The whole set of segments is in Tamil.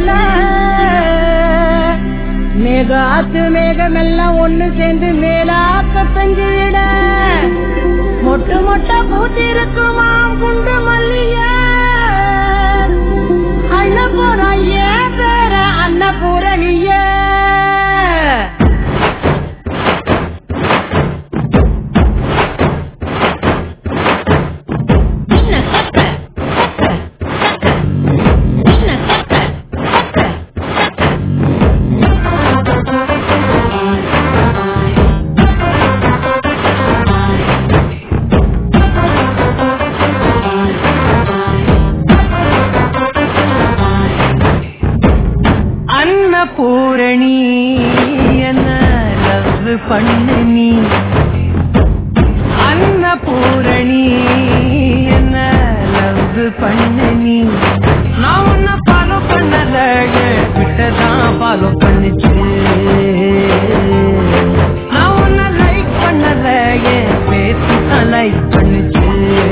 மேல மேக ஆத்து மேகமெல்லாம் ஒண்ணு சேர்ந்து மேலாக்க பெஞ்சிட மொட்டு மொட்டை பூத்திருக்குமாம் குண்டு மல்லிய அன்னபூரம் ஏன் பேர அன்னபூரணிய என்ன சத்த சத்த சத்த என்ன சத்த சத்த சத்த அன்னபூரணி என்ன லவ் பண்ணு நீ அன்னபூரணி என்ன லவ் பண்ணு நீ நான் உன்ன ஃபாலோ பண்ணல விட்டதான் ஃபாலோ பண்ணுச்சு நான் உன்ன லைக் பண்ணல பேசி தான் லைக் பண்ணுச்சு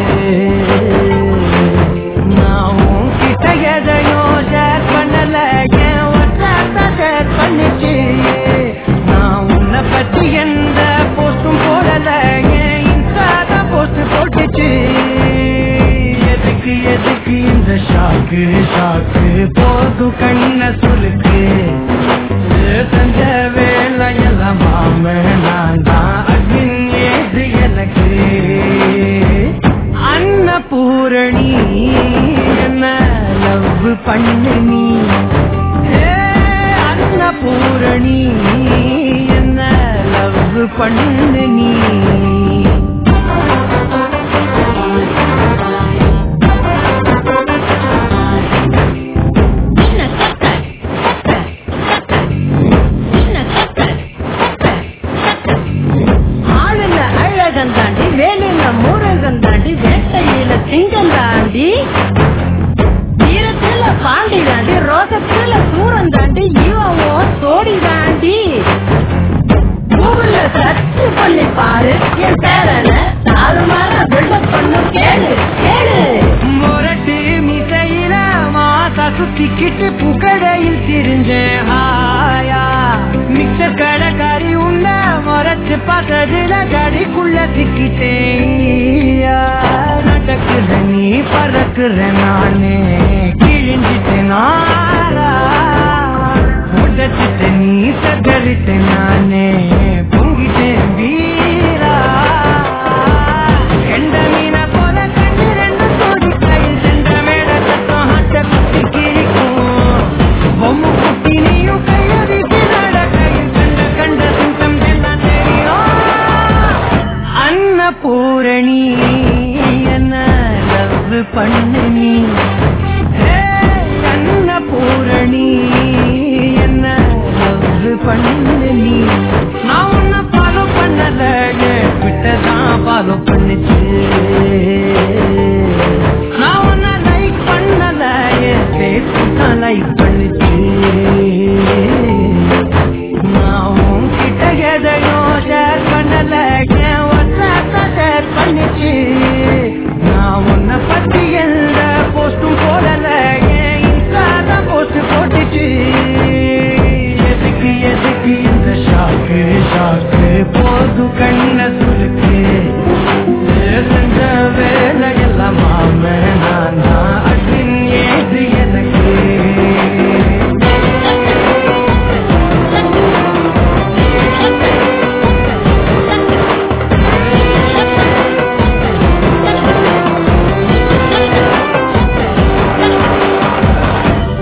நான் உன்கிட்ட எதையோ ஷேர் பண்ணல என் வாட்ஸ்அப்ல ஷேர் பண்ணுச்சு நான் உன்னை பத்தி எந்த போஸ்டும் போடல என் இன்ஸ்டால போஸ்ட் போட்டுச்சு எதுக்கு எதுக்கு இந்த ஷாக்கு ஷாக்கு போதும் கண்ண சுருக்கு செஞ்ச வேலையெல்லாம் மாம நான் தான் அக்னின் ஏது எனக்கு அன்னபூரணி என்ன லவ் பண்ணு நீ ஏ, அன்னபூரணி என்ன லவ் பண்ணு நீ என்ன சத்த சத்த சத்த என்ன சத்த சத்த சத்த ஆளுல அழகன் தாண்டி வேலுல முருகன் தாண்டி வேட்டையில சிங்கம் தாண்டி வீரத்துல பாண்டி தாண்டி ரோசத்துல சூரன் தாண்டி இவன் சோடி தாண்டி கூகுள்ல சர்ச் பண்ணி பாரு என் பேரன நாலு மாதம் பில்டப் பண்ணு கேளு கேளு முரட்டு மிசையில மாசா சுத்திக்கிட்டு புகழையில் திரிஞ்சேன் ஹாயா மிக்சர் கடைக்காரி உள்ள முறைச்சு பார்த்ததுல கடிக்குள்ள சிக்கிட்டேன் நடக்குற நீ பறக்குற நானே கிழிஞ்சிட்டேன் நாளா உடச்சிட்ட நீ சகரிட்ட நானே பொங்கிட்டேன் வீரா எந்த மீன போல கண்டு ரெண்டு கோடி கையில் சென்ற மேல சத்தம் ஹட்ட குத்தி கிழிக்கும் பொம்மு குட்டி நீயும் கையடிச்சு நட கையில் கண்ட கண்ட சிங்கம் எல்லாம் தெரியும் அன்னபூரணி என்ன லவ் பண்ணு நீ ஏ, அன்னபூரணி என்ன லவ் பண்ணு நீ நான் உன்னை ஃபாலோ பண்ணல விட்டதான் ஃபாலோ பண்ணுச்சு நான் உன்னை லைக் பண்ணல பேசிதான் லைக் பண்ணுச்சு நான் உன்கிட்ட எதையோ ஷேர் பண்ணல என் வாட்ஸ்அப்ல ஷேர் பண்ணுச்சு நான் உன்னை பத்தி எந்த போஸ்டும் போடல என் இன்ஸ்டால போஸ்ட் போட்டுச்சு எதுக்கு எதுக்கு இந்த ஷாக்கு ஷாக்கு போது கண்ண சுருக்கு செஞ்ச வேலையெல்லாம் மாம நான் தான் அக்னின் ஏது எனக்கு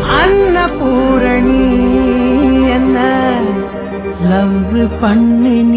அன்னபூரணி என்ன லவ் பண்ணு நீ